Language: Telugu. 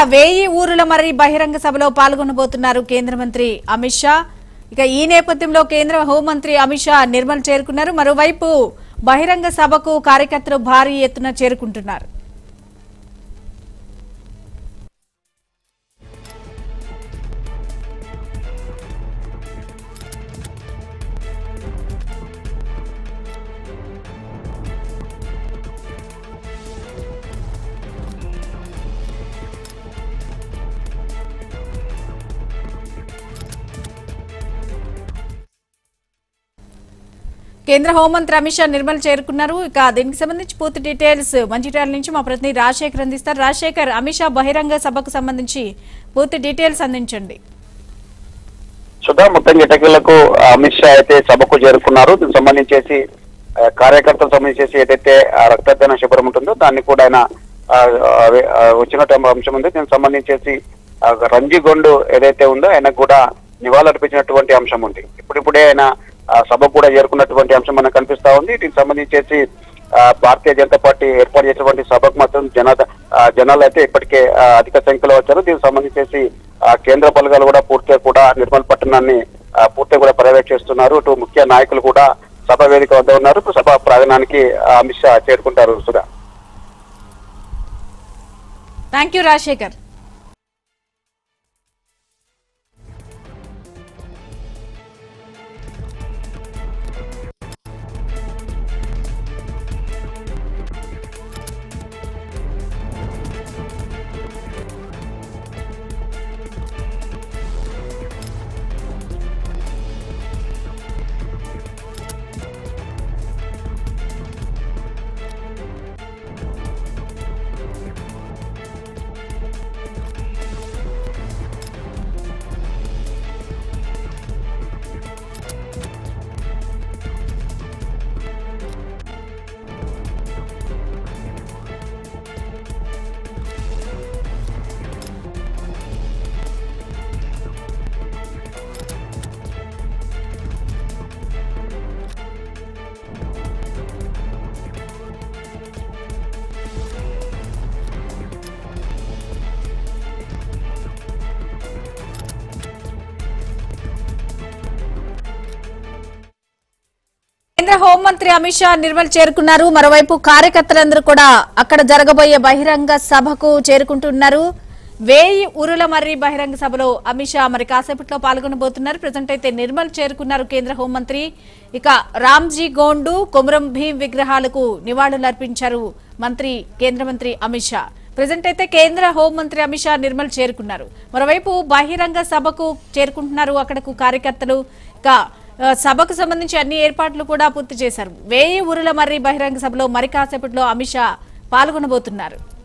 వేయి ఊరుల మరి బహిరంగ సభలో పాల్గొనబోతున్నారు కేంద్ర మంత్రి అమిత్ షా ఇక ఈ నేపథ్యంలో కేంద్ర హోంమంత్రి అమిత్ షా నిర్మల్ చేరుకున్నారు మరోవైపు బహిరంగ సభకు కార్యకర్తలు భారీ ఎత్తున చేరుకుంటున్నారు కేంద్ర హోంమంత్రి అమిత్ షా నిర్మల్ చేరుకున్నారు ఇక దీనికి సంబంధించి పూర్తి డీటెయిల్స్ మంచిర్యాల నుంచి మా ప్రతినిధి రాజశేఖర్ అందిస్తారు రాజశేఖర్ అమిత్ షా బహిరంగ సభకు సంబంధించి పూర్తి డీటెయిల్స్ అందించండి సుధా మొత్తం ఎటకీలకు అమిత్ షా అయితే సభకు చేరుకున్నారు దీనికి సంబంధించేసి ఆ, కార్యకర్తలకు సంబంధించేసి ఏదైతే ఆ రక్తదాన శిబిరం ఉంటుందో దాన్ని కూడా ఆయన ఆ, అవి, ఆ, వచ్చినట్టు అంశం ఉంది దీనికి సంబంధించేసి ఆ, రంజిగొండు ఏదైతే ఉందో ఆయనకు కూడా నివాళులర్పించినటువంటి అంశం ఉంది ఇప్పుడిప్పుడే ఆయన ఆ, సభకు కూడా చేరుకున్నటువంటి అంశం మనకు కనిపిస్తా ఉంది దీనికి సంబంధించేసి ఆ, భారతీయ జనతా పార్టీ ఏర్పాటు చేసినటువంటి సభకు మాత్రం జన ఆ, జనాలు అయితే ఇప్పటికే ఆ, అధిక సంఖ్యలో వచ్చారు దీనికి సంబంధించేసి ఆ, కేంద్ర బలగాలు కూడా పూర్తిగా కూడా నిర్మల్ పట్టణాన్ని ఆ, పూర్తిగా కూడా పర్యవేక్షిస్తున్నారు ఇటు ముఖ్య నాయకులు కూడా సభ వేదిక వద్ద ఉన్నారు ఇప్పుడు సభ ప్రాంగణానికి ఆ, అమిత్ షా చేరుకుంటారు సుధా థ్యాంక్ యూ రాజశేఖర్ కేంద్ర హోంమంత్రి అమిత్ షా నిర్మల్ చేరుకున్నారు మరోవైపు కార్యకర్తలందరూ కూడా అక్కడ జరగబోయే బహిరంగ సభకు చేరుకుంటున్నారు వేయి ఉరుల మర్రి బహిరంగ సభలో అమిత్ షా మరి కాసేపట్లో పాల్గొనబోతున్నారు ప్రజెంట్ అయితే నిర్మల్ చేరుకున్నారు కేంద్ర హోంమంత్రి ఇక రామ్జీ గోండు కొమురం భీం విగ్రహాలకు నివాళులర్పించారు మంత్రి కేంద్ర మంత్రి అమిత్ షా ప్రజెంట్ అయితే కేంద్ర హోంమంత్రి అమిత్ షా నిర్మల్ చేరుకున్నారు మరోవైపు బహిరంగ సభకు చేరుకుంటున్నారు అక్కడకు కార్యకర్తలు ఇక ఆ, సభకు సంబంధించి అన్ని ఏర్పాట్లు కూడా పూర్తి చేశారు వేయి ఊరుల మర్రి బహిరంగ సభలో మరి కాసేపట్లో అమిత్ షా పాల్గొనబోతున్నారు